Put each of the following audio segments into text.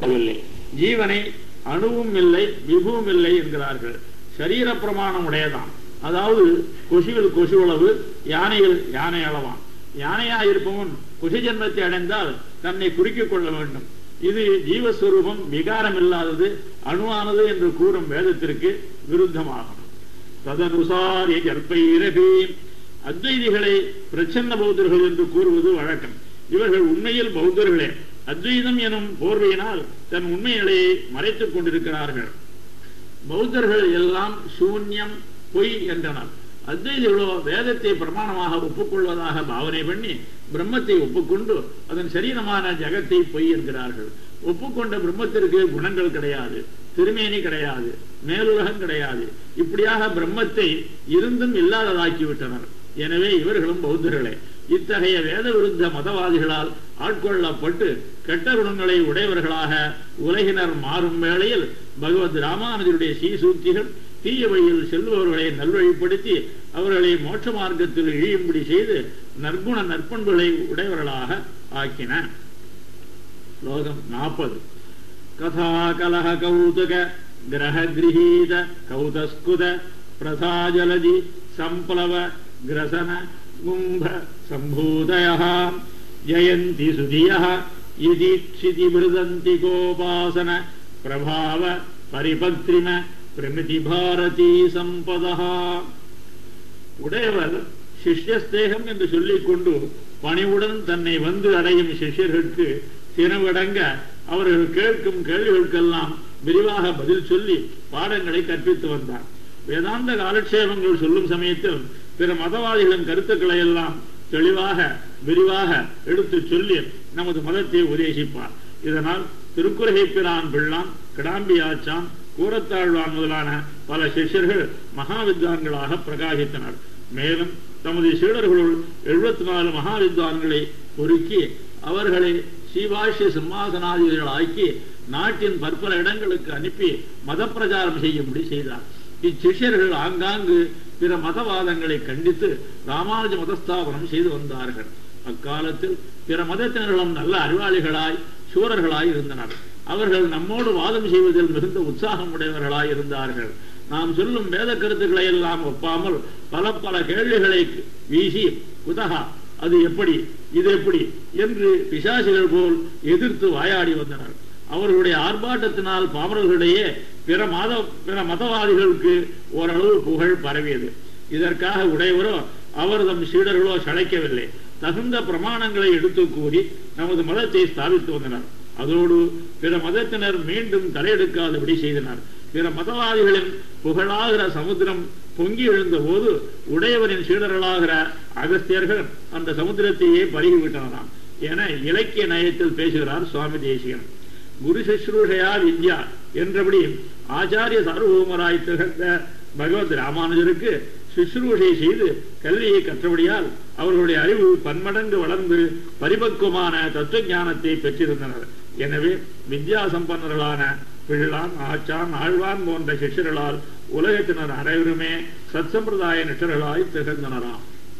இல்லை ஜீவனை அணுவும் இல்லை விபுவும் இல்லை என்கிறார்கள் சரீர பிரமாணம் உடையதான் அதாவது கொசுவில் கொசுவளவு யானையில் யானை அளவான் யானையாயிருப்பவன் கொசு ஜென்மத்தை அடைந்தால் தன்னை குறுக்கிக் கொள்ள வேண்டும் இது ஜீவஸ்வரூபம் விகாரம் இல்லாதது அணுவானது என்று கூறும் வேதத்திற்கு விருத்தமாகும் ததனுசாரி கற்பைரபி அத்வைதிகளை பிரச்சன்ன பௌத்தர்கள் என்று கூறுவது வழக்கம் இவர்கள் உண்மையில் பௌத்தர்களே அத்வைதம் எனும் போர்வையினால் தன் உண்மை நிலையை மறைத்துக் கொண்டிருக்கிறார்கள் பௌத்தர்கள் எல்லாம் சூன்யம் பொய் என்றனர் அத்வைதிகளோ வேதத்தை பிரமாணமாக ஒப்புக்கொள்வதாக பாவனை பண்ணி பிரம்மத்தை ஒப்புக்கொண்டு அதன் சரீரமான ஜகத்தை பொய் என்கிறார்கள் ஒப்புக்கொண்ட பிரம்மத்திற்கு குணங்கள் கிடையாது திருமேனி கிடையாது மேலுலகம் கிடையாது இப்படியாக பிரம்மத்தை இருந்தும் இல்லாததாக்கி விட்டனர் எனவே இவர்களும் பௌத்தர்களே இத்தகைய வேத விருத்த மதவாதிகளால் ஆட்கொள்ளப்பட்டு கெட்ட குணங்களை உடையவர்களாக உலகினர் மாறும் வேளையில் பகவத் ராமானுஜருடைய சீசூக்திகள் தீய வழியில் செல்பவர்களை நல்வழிப்படுத்தி அவர்களை மோட்ச மார்க்கத்தில் இழியும்படி செய்து நற்குண நற்பண்புகளை உடையவர்களாக ஆக்கின ஸ்லோகம் நாற்பது கதா கலக கௌதுக கிரக கிரகீத கௌதஸ்குத பிரசாஜலதி சம்ப்ளவ கிரசன கும்ப சம்பூதய ஜயந்தி சுதிய யதீட்சிதி மிருதந்தி கோபாசன பிரபாவ பரிபக்திம பிரமிதி பாரதி சம்பதா உடையவர் சிஷ்யஸ்தேகம் என்று சொல்லிக் கொண்டு பணிவுடன் தன்னை வந்து அடையும் சிஷ்யர்களுக்கு தினவடங்க அவர்கள் கேட்கும் கேள்விகளுக்கெல்லாம் விரிவாக பதில் சொல்லி பாடங்களை கற்பித்து வந்தார் வேதாந்த காலட்சேபங்கள் சொல்லும் சமயத்தில் பிற மதவாதிகளின் கருத்துக்களை எல்லாம் தெளிவாக விரிவாக எடுத்து சொல்லி நமது மதத்தை உபதேசிப்பார் இதனால் திருக்குறகை பிரான் பிள்ளான் கிடாம்பி ஆச்சான் கூரத்தாழ்வான் முதலான பல சிஷ்யர்கள் மகாவித்வான்களாக பிரகாசித்தனர் மேலும் தமது சீடர்களுள் எழுபத்தி நாலு மகாவித்வான்களை பொறுக்கி அவர்களை சீபாஷ்ய சிம்மாசனாதிகளாக்கி நாட்டின் பற்பல இடங்களுக்கு அனுப்பி மத பிரச்சாரம் செய்யும்படி செய்தார் இச்சிஷ்யர்கள் ஆங்காங்கு பிற மதவாதங்களை கண்டித்து ராமானுஜ மதஸ்தாபனம் செய்து வந்தார்கள் அக்காலத்தில் பிற மதத்தினர்களும் நல்ல அறிவாளிகளாய் சூரர்களாய் இருந்தனர் அவர்கள் நம்மோடு வாதம் செய்வதில் மிகுந்த உற்சாகம் உடையவர்களாய் இருந்தார்கள் நாம் சொல்லும் வேத கருத்துக்களை எல்லாம் ஒப்பாமல் பல பல கேள்விகளை வீசி குதகா அது எப்படி இது எப்படி என்று பிசாசிகள் போல் எதிர்த்து வாயாடி வந்தனர் அவர்களுடைய ஆர்ப்பாட்டத்தினால் பாமரர்களிடையே பிற மத பிற மதவாதிகளுக்கு ஓரளவு புகழ் பரவியது இதற்காக உடையவரோ அவர் தம் சீடர்களோ சளைக்கவில்லை தகுந்த பிரமாணங்களை எடுத்து கூறி நமது மதத்தை ஸ்தாபித்து வந்தனர் அதோடு பிற மதத்தினர் மீண்டும் தலையெடுக்காதபடி செய்தனர் பிற மதவாதிகளின் புகழாகிற சமுத்திரம் பொங்கி எழுந்த போது உடையவரின் சீடர்களாகிற அகஸ்தியர்கள் அந்த சமுத்திரத்தையே பருகிவிட்டனராம் என இலக்கிய நயத்தில் பேசுகிறார் சுவாமி தேசிகன் குரு சுശ്രൂഷயா வித்யா என்றபடி ஆச்சாரிய சார்வபௌமராய் திகழ்ந்த பகவத் ராமானுஜருக்கு சுശ്രൂஷை செய்து கல்வியை கற்றபடியால் அவர்களுடைய அறிவு பன்மடங்கு வளர்ந்து பரிபக்குவமான தத்துவ ஞானத்தை பெற்றிருந்தனர் எனவே வித்யா சம்பன்னர்களான பிள்ளான் ஆச்சான் ஆழ்வான் போன்ற சிஷ்யர்களால் உலகத்தினர் அனைவருமே சத் சம்பிரதாய நிஷ்டர்களாய் திகழ்ந்தனராம்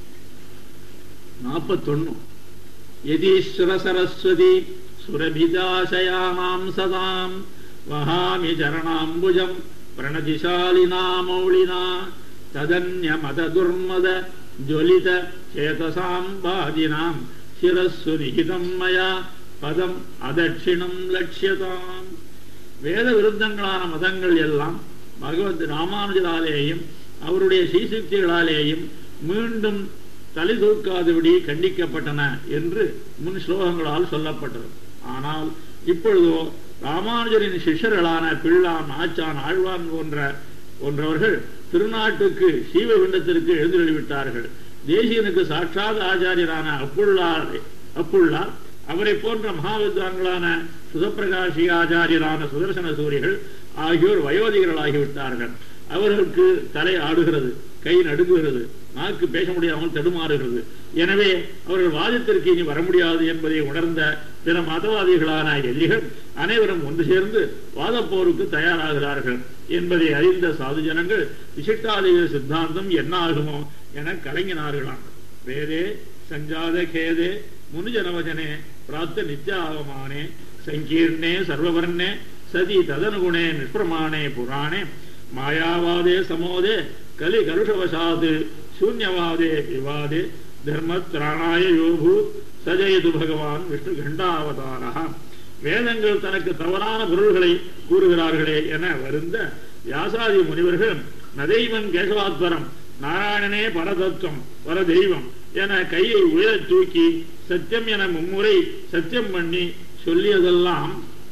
நாற்பத்தொன்னு யதீஸ்வர சரஸ்வதி சுரபிதாசயானாம் சதாம் வஹாமி சரணாம்புஜம் பிரணதிசாலினா மௌளினா ததன்ய மத துர்மத ஜொலித சேதசாம் பாதினாம் சிரஸ்ஸு நிகிதம் மயா பதம் அதட்சிணம் லட்சியதாம் வேத விருத்தங்களான மதங்கள் எல்லாம் பகவத் ராமானுஜராலேயும் அவருடைய சீசுக்திகளாலேயும் மீண்டும் தலை தூக்காதபடி கண்டிக்கப்பட்டன என்று முன் ஸ்லோகங்களால் சொல்லப்பட்டது ஆனால் இப்பொழுதோ ராமானுஜரின் சிஷ்யர்களான பிள்ளான் ஆச்சான் ஆழ்வான் போன்ற போன்றவர்கள் திருநாட்டுக்கு சீவகுண்டத்திற்கு எழுந்துள்ளிவிட்டார்கள் தேசியனுக்கு சாட்சாத் ஆச்சாரியரான அப்புள்ளார் அப்புள்ளார் அவரை போன்ற மகாவித்வான்களான சுதப்பிரகாஷி ஆச்சாரியரான சுதர்சன சூரியர்கள் ஆகியோர் வயோதிகர்களாகிவிட்டார்கள் அவர்களுக்கு தலை ஆடுகிறது கை நடுங்குகிறது நாக்கு பேச முடியாமல் தடுமாறுகிறது எனவே அவர்கள் வாதத்திற்கு இனி வர முடியாது என்பதை உணர்ந்த பிற மதவாதிகளான எதிரிகள் அனைவரும் ஒன்று சேர்ந்து வாதப்போருக்கு தயாராகிறார்கள் என்பதை அறிந்த சாது ஜனங்கள் விசிட்டாதிக சித்தாந்தம் என்ன ஆகுமோ என கலங்கினார்களாம் வேதே சஞ்சாத கேதே முனுஜனவஜனே பிராத்த நித்யாவமானே சங்கீர்ணே சர்வவர்ணே சதி ததனுகுணே நிஷ்பிரமாணே புராணே மாயாவாதே சமோதே கலி கருஷவசாது சூன்யவாதே விவாதே தர்மத்ராணாய யோபு சஜயது பகவான் விஷ்ணு கண்டாவதாரா வேதங்கள் தனக்கு தவறான பொருள்களை கூறுகிறார்களே என வருந்த வியாசாதி முனிவர்கள் நதைவன் கேசவாத்வரம் நாராயணனே பரதத்துவம் பர தெய்வம் என கையை உயரத் தூக்கி சத்தியம் என மும்முறை சத்தியம் பண்ணி சொல்லியதெல்லாம்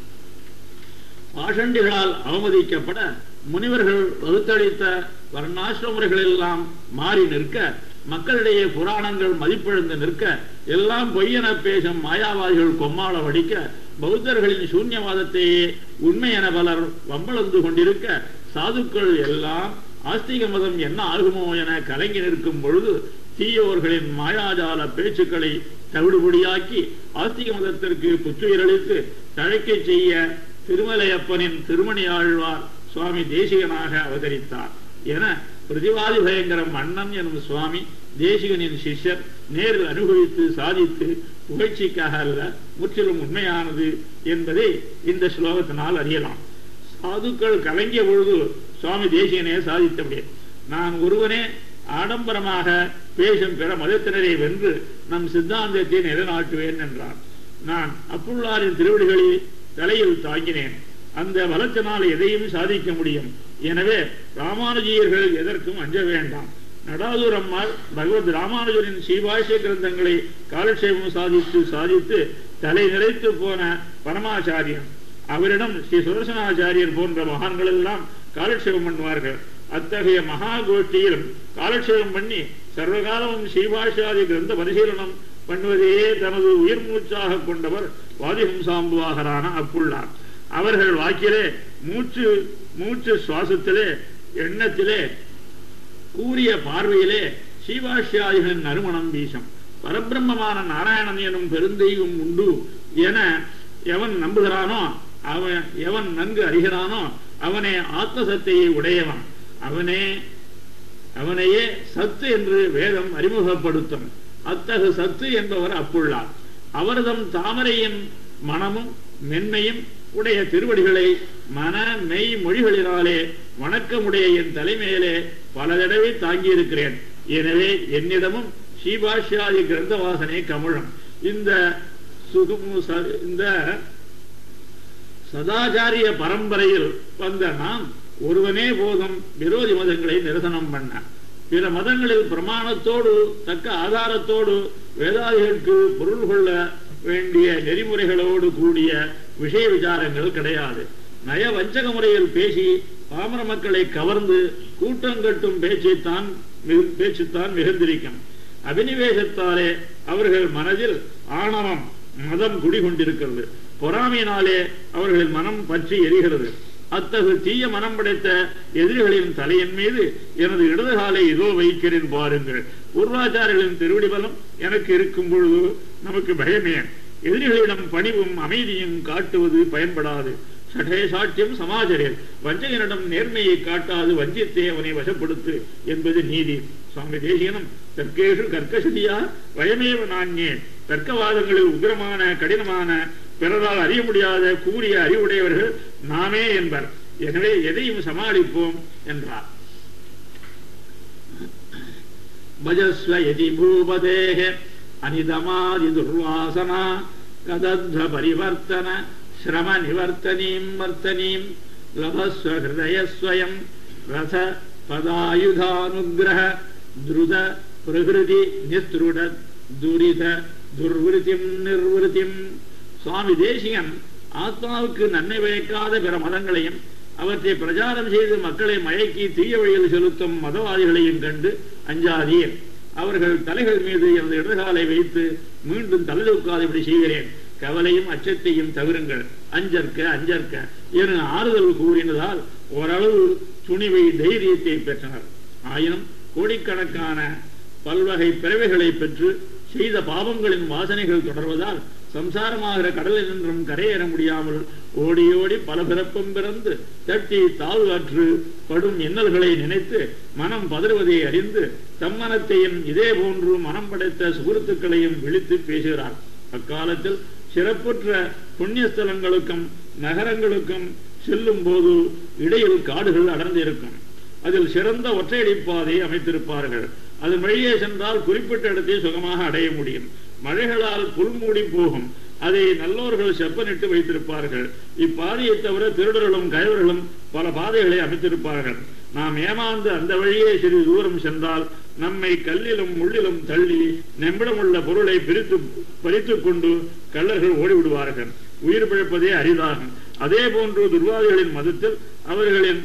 பாஷண்டிகளால் அவமதிக்கப்பட முனிவர்கள் வகுத்தளித்த வர்ணாசிரமர்கள் எல்லாம் மாறி நிற்க மக்களிடையே புராணங்கள் மதிப்பிழந்து நிற்க எல்லாம் பொய்யென பேசும் மாயாவாதிகள் கொம்மாள வடிக்க பௌத்தர்களின் சூன்யவாதத்தையே உண்மை என பலர் வம்பளந்து கொண்டிருக்க சாதுக்கள் எல்லாம் ஆஸ்திக மதம் என்ன ஆகுமோ என கலங்கி நிற்கும் பொழுது தீயோர்களின் மாயாஜால பேச்சுக்களை தவிடுபடியாக்கி ஆஸ்திக மதத்திற்கு புத்துயிரளித்து தழைக்கை செய்ய திருமலையப்பனின் திருமணி ஆழ்வார் சுவாமி தேசிகனாக அவதரித்தார் என பிரதிவாதி பயங்கரம் அண்ணன் எனும் சுவாமி தேசிகனின் சிஷ்யர் நேரில் அனுபவித்து சாதித்து புகழ்ச்சிக்காக அல்ல முற்றிலும் உண்மையானது என்பதை இந்த ஸ்லோகத்தினால் அறியலாம் சாதுக்கள் கலங்கிய பொழுது சுவாமி தேசிகனே சாதித்தபடி நான் ஒருவனே ஆடம்பரமாக பேசும் பிற மதத்தினரை வென்று நம் சித்தாந்தத்தை நிலைநாட்டுவேன் என்றார் நான் அப்புள்ளாரின் திருவடிகளில் தலையில் தாங்கினேன் அந்த பலத்தினால் எதையும் சாதிக்க முடியும் எனவே ராமானுஜியர்கள் எதற்கும் அஞ்ச வேண்டாம் நடாதூர் அம்மாள் பகவத் ராமானுஜரின் சீபாஷ்ய கிரந்தங்களை காலட்சேபம் சாதித்து சாதித்து தலை நிறைத்து போன பரமாச்சாரியன் அவரிடம் ஸ்ரீ சுதர்சனாச்சாரியர் போன்ற மகான்கள் எல்லாம் காலட்சேபம் பண்ணுவார்கள் அத்தகைய மகா கோஷ்டியிலும் காலட்சேபம் பண்ணி சர்வகாலமும் சீபாஷாதி கிரந்த பரிசீலனம் பண்ணுவதையே தனது உயிர் மூச்சாக கொண்டவர் வாதிஹம்சாம்புவாகரான அப்புள்ளார் அவர்கள் வாக்கிலே மூச்சு மூச்சு சுவாசத்திலே எண்ணத்திலே கூறிய பார்வையிலே சீவாஷ்யாதிகளின் நறுமணம் வீசம் பரபிரம்மமான நாராயணன் எனும் பெருந்தெய்வம் உண்டு என எவன் நம்புகிறானோ அவன் எவன் நன்கு அறிகிறானோ அவனே ஆத்ம சத்தையை உடையவன் அவனே அவனையே சத்து என்று வேதம் அறிமுகப்படுத்தும் அத்தகு சத்து என்பவர் அப்புள்ளார் அவர்தம் தாமரையின் மனமும் மென்மையும் உடைய திருவடிகளை மன மெய் மொழிகளினாலே வணக்கமுடைய என் தலைமையிலே பல தடவை தாங்கியிருக்கிறேன் எனவே என்னிடமும் ஸ்ரீபாஷ்யாதி கிரந்த வாசனை கமழும் இந்த சுகுமு ச- இந்த சதாச்சாரிய பரம்பரையில் வந்த நாம் ஒருவனே போதும் விரோதி மதங்களை நிரசனம் பண்ண பிற மதங்களில் பிரமாணத்தோடு தக்க ஆதாரத்தோடு வேதாதிகளுக்கு பொருள் கொள்ள வேண்டிய நெறிமுறைகளோடு கூடிய விஷய விசாரங்கள் கிடையாது நய வஞ்சக முறையில் பேசி பாமர மக்களை கவர்ந்து கூட்டம் கட்டும் பேச்சைத்தான் மிகு- பேச்சுத்தான் மிகுந்திருக்கும் அபினிவேசத்தாலே அவர்கள் மனதில் ஆணவம் மதம் குடிகொண்டிருக்கிறது பொறாமையினாலே அவர்கள் மனம் பற்றி எரிகிறது அத்தகு தீய மனம் படைத்த எதிரிகளின் தலையின் மீது எனது இடது காலை இதோ வைக்கிறேன் பாருங்கள் பூர்வாச்சாரிகளின் திருவடி பலம் எனக்கு இருக்கும் பொழுது நமக்கு பயமே எதிரிகளிடம் பணிவும் அமைதியும் காட்டுவது பயன்படாது சடே சாட்சியம் சமாஜரேல் வஞ்சகனிடம் நேர்மையை காட்டாது வஞ்சித்தே அவனை வசப்படுத்து என்பது நீதி சுவாமி தேசிகனும் தர்க்கேஷு கர்க்கசதியா வயமேவ நான்யே தர்க்கவாதங்களில் உக்கிரமான கடினமான பிறரால் அறிய முடியாத கூறிய அறிவுடையவர்கள் நாமே என்பர் எனவே எதையும் சமாளிப்போம் என்றார் பஜஸ்வ யதி பூபதேஹ அனிதமாதி துர்வாசனா கதத்வ பரிவர்த்தன ஸ்ரம நிவர்த்தனீம் வர்த்தனீம் லபஸ்வ ஹிருதயஸ்வயம் ரச பதாயுதானுகிரக துருத பிரகிருதி நிஸ்ருட துரித துர்விருத்திம் நிர்விருத்திம் சுவாமி தேசிகன் ஆத்மாவுக்கு நன்மை பயக்காத பிற மதங்களையும் அவற்றை பிரச்சாரம் செய்து மக்களை மயக்கி தீய வழியில் செலுத்தும் மதவாதிகளையும் கண்டு அஞ்சாதீர் அவர்கள் தலைகள் மீது எனது இடர்காலை வைத்து மீண்டும் தலைதூக்காதபடி செய்கிறேன் கவலையும் அச்சத்தையும் தவிருங்கள் அஞ்சற்க அஞ்சற்க என ஆறுதல் கூறினதால் ஓரளவு துணிவை தைரியத்தை பெற்றனர் ஆயினும் கோடிக்கணக்கான பல்வகை பிறவைகளை பெற்று செய்த பாவங்களின் வாசனைகள் தொடர்வதால் சம்சாரமாகிற கடலில் நின்றும் கரையேற முடியாமல் ஓடி ஓடி பல பிறப்பும் பிறந்து தட்டி தாழ்வாற்று படும் இன்னல்களை நினைத்து மனம் பதறுவதை அறிந்து தம்மனத்தையும் இதே போன்று மனம் படைத்த சுகுருத்துக்களையும் விழித்து பேசுகிறார் அக்காலத்தில் சிறப்புற்ற புண்ணியஸ்தலங்களுக்கும் நகரங்களுக்கும் செல்லும் போது இடையில் காடுகள் அடர்ந்திருக்கும் அதில் சிறந்த ஒற்றையடி பாதை அமைத்திருப்பார்கள் அதன் வழியே சென்றால் குறிப்பிட்ட இடத்தை சுகமாக அடைய முடியும் மழைகளால் புல் மூடி போகும் அதை நல்லோர்கள் செப்பனிட்டு வைத்திருப்பார்கள் இப்பாதையை தவிர திருடர்களும் கயவர்களும் பல பாதைகளை அமைத்திருப்பார்கள் நாம் ஏமாந்து அந்த வழியே சிறிது தூரம் சென்றால் நம்மை கல்லிலும் முள்ளிலும் தள்ளி நெம்பிடமுள்ள பொருளை பிரித்து பறித்துக் கொண்டு கள்ளர்கள் ஓடிவிடுவார்கள் உயிர் பிழைப்பதே அரிதாகும் அதே போன்று துர்வாதிகளின் மதத்தில் அவர்களின்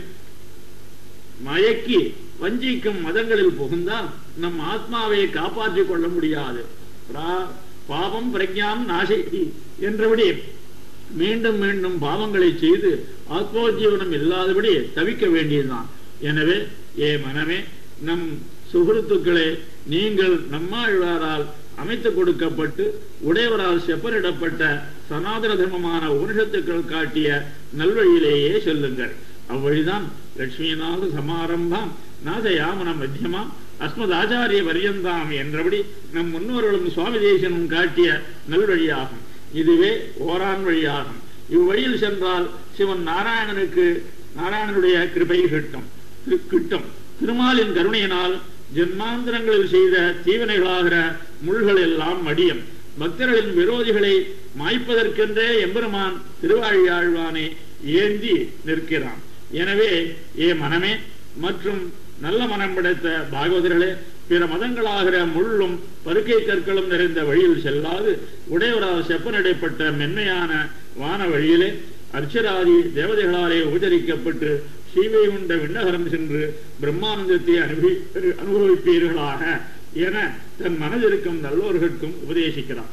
மயக்கி வஞ்சிக்கும் மதங்களில் புகுந்தால் நம் ஆத்மாவை காப்பாற்றிக் கொள்ள முடியாது பிரா- பாபம் பிரஜாம் நாசைதி என்றபடி மீண்டும் மீண்டும் பாவங்களை செய்து ஆத்மோஜீவனம் இல்லாதபடி தவிக்க வேண்டியதுதான் எனவே ஏ மனமே நம் சுகிருத்துக்களே நீங்கள் நம்மாழ்வாரால் அமைத்து கொடுக்கப்பட்டு உடையவரால் செப்பனிடப்பட்ட சனாதன தர்மமான உபனிஷத்துக்கள் காட்டிய நல்வழியிலேயே செல்லுங்கள் அவ்வழிதான் லட்சுமிநாத சமாரம்பாம் நாதயாமன மத்தியமாம் அஸ்மத் ஆச்சாரிய பரியந்தாம் என்றபடி நம் முன்னோர்களும் சுவாமி தேசனும் காட்டிய நல்வழியாகும் இதுவே ஓரான் வழியாகும் இவ்வழியில் சென்றால் சிவன் நாராயணனுக்கு நாராயணனுடைய கிருபை கிட்டும் கி- கிட்டும் திருமாலின் கருணையினால் ஜென்மாந்திரங்களில் செய்த தீவினைகளாகிற முள்கள் எல்லாம் மடியும் பக்தர்களின் விரோதிகளை மாய்ப்பதற்கென்றே எம்பெருமான் திருவாழியாழ்வானை ஏந்தி நிற்கிறான் எனவே ஏ மனமே மற்றும் நல்ல மனம் படைத்த பாகவதர்களே பிற மதங்களாகிற முள்ளும் பருக்கை கற்களும் நிறைந்த வழியில் செல்லாது உடையவரால் செப்பனிடைப்பட்ட மென்மையான வான வழியிலே அர்ச்சராதி தேவதைகளாலே உபச்சரிக்கப்பட்டு ஸ்ரீவைகுண்ட விண்ணகரம் சென்று பிரம்மானந்தத்தை அனுபவி அனுபவிப்பீர்களாக என தன் மனதிருக்கும் நல்லோர்களுக்கும் உபதேசிக்கிறார்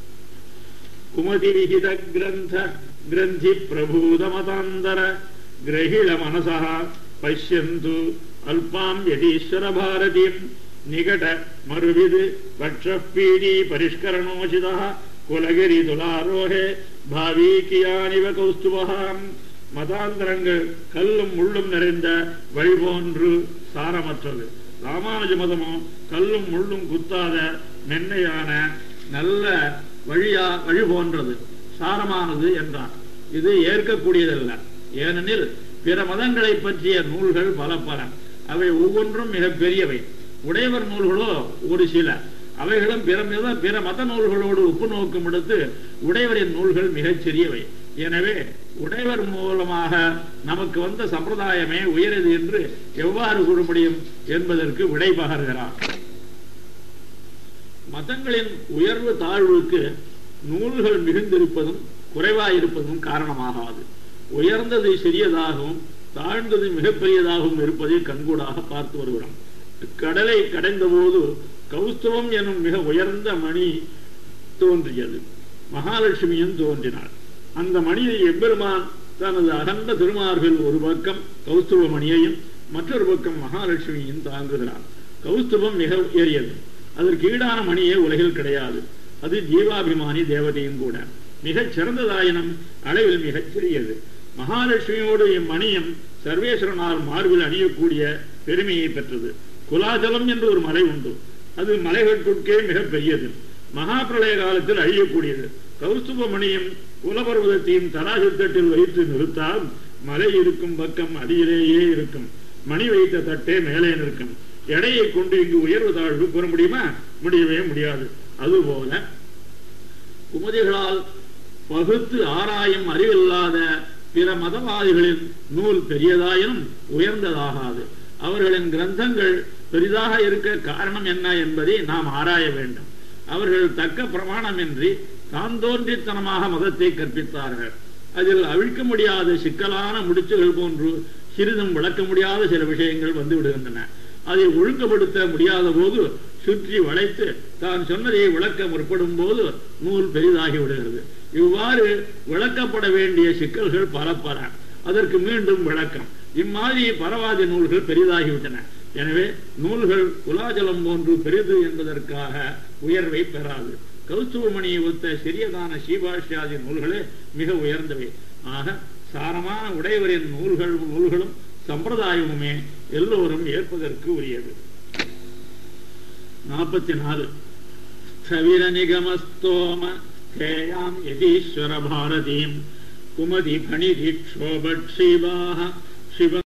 குமதி விகித கிரந்த கிரந்தி பிரபூத மதாந்தர கிரகிள மனசா பஷ்யந்து அல்பாம் யதீஸ்வர பாரதிம் நிகட மறுவிது வட்சப்பீடி பரிஷ்கரணோசிதா குலகிரி துலாரோகே பாவி கியானிவ கௌஸ்துபகாம் மதாந்தரங்கள் கல்லும் முள்ளும் நிறைந்த வழி போன்று சாரமற்றது ராமானுஜ மதமோ கல்லும் முள்ளும் குத்தாத மென்மையான நல்ல வழியா வழி போன்றது சாரமானது என்றார் இது ஏற்கக்கூடியதல்ல ஏனெனில் பிற மதங்களை பற்றிய நூல்கள் பல பல அவை ஒவ்வொன்றும் மிக பெரியவை உடையவர் நூல்களோ ஒரு சில அவைகளும் பிற மித பிற மத நூல்களோடு ஒப்பு நோக்கும் இடத்து உடையவரின் நூல்கள் மிகச் சிறியவை எனவே உடையவர் மூலமாக நமக்கு வந்த சம்பிரதாயமே உயரது என்று எவ்வாறு கூற முடியும் என்பதற்கு விடை பகர்கிறார் மதங்களின் உயர்வு தாழ்வுக்கு நூல்கள் மிகுந்திருப்பதும் குறைவாயிருப்பதும் காரணமாகாது உயர்ந்தது சிறியதாகவும் தாழ்ந்தது மிகப்பெரியதாகவும் இருப்பதை கண்கூடாக பார்த்து வருகிறோம் கடலை கடைந்த போது கௌஸ்தவம் எனும் மிக உயர்ந்த மணி தோன்றியது மகாலட்சுமியும் தோன்றினாள் அந்த மணியை எம்பெருமான் தனது அகன்ற திருமார்பில் ஒரு பக்கம் கௌஸ்துவ மணியையும் மற்றொரு பக்கம் மகாலட்சுமியும் தாங்குகிறார் கௌஸ்துவம் மிக உயரியது அதற்கு ஈடான மணியே உலகில் கிடையாது அது ஜீவாபிமானி தேவதையும் கூட மிகச் சிறந்ததாயினும் அளவில் மிகச் சிறியது மகாலட்சுமியோடு இம்மணியும் சர்வேஸ்வரனால் மார்பில் அணியக்கூடிய பெருமையை பெற்றது குலாச்சலம் என்று ஒரு மலை உண்டு அது மலைகளுக்கே மிக பெரியது மகா பிரளய காலத்தில் அழியக்கூடியது கௌஸ்துப மணியும் குலபர்வதத்தையும் தராசுத்தட்டில் வைத்து நிறுத்தால் மலை இருக்கும் பக்கம் அடியிலேயே இருக்கும் மணி வைத்த தட்டே மேலே நிற்கும் எடையை கொண்டு இங்கு உயர்வு தாழ்வு கூற முடியுமா முடியவே முடியாது அதுபோல குமதிகளால் பகுத்து ஆராயும் அறிவில்லாத பிற மதவாதிகளின் நூல் பெரியதாயினும் உயர்ந்ததாகாது அவர்களின் கிரந்தங்கள் பெரிதாக இருக்க காரணம் என்ன என்பதை நாம் ஆராய வேண்டும் அவர்கள் தக்க பிரமாணமின்றி தான் தோன்றித்தனமாக மதத்தை கற்பித்தார்கள் அதில் அவிழ்க்க முடியாத சிக்கலான முடிச்சுகள் போன்று சிறிதும் விளக்க முடியாத சில விஷயங்கள் வந்து விடுகின்றன அதை ஒழுங்குபடுத்த முடியாத போது சுற்றி வளைத்து தான் சொன்னதை விளக்க முற்படும் போது நூல் பெரிதாகி விடுகிறது இவ்வாறு விளக்கப்பட வேண்டிய சிக்கல்கள் பல பல அதற்கு மீண்டும் விளக்கம் இம்மாதிரி பரவாதி நூல்கள் பெரிதாகிவிட்டன எனவே நூல்கள் குலாஜலம் போன்று பெரிது என்பதற்காக உயர்வை பெறாது கௌஸ்துவமணியை ஒத்த சிறியதான சீபாஷ்யாதி நூல்களே மிக உயர்ந்தவை ஆக சாரமான உடையவரின் நூல்கள் நூல்களும் சம்பிரதாயமுமே எல்லோரும் ஏற்பதற்கு உரியது நாற்பத்தி நாலு ஸ்தவிர நிகமஸ்தோம स्थेयाम् यतीश्वर भारतीम् कुमति फणिधिक्षोभक्षीवाः शिव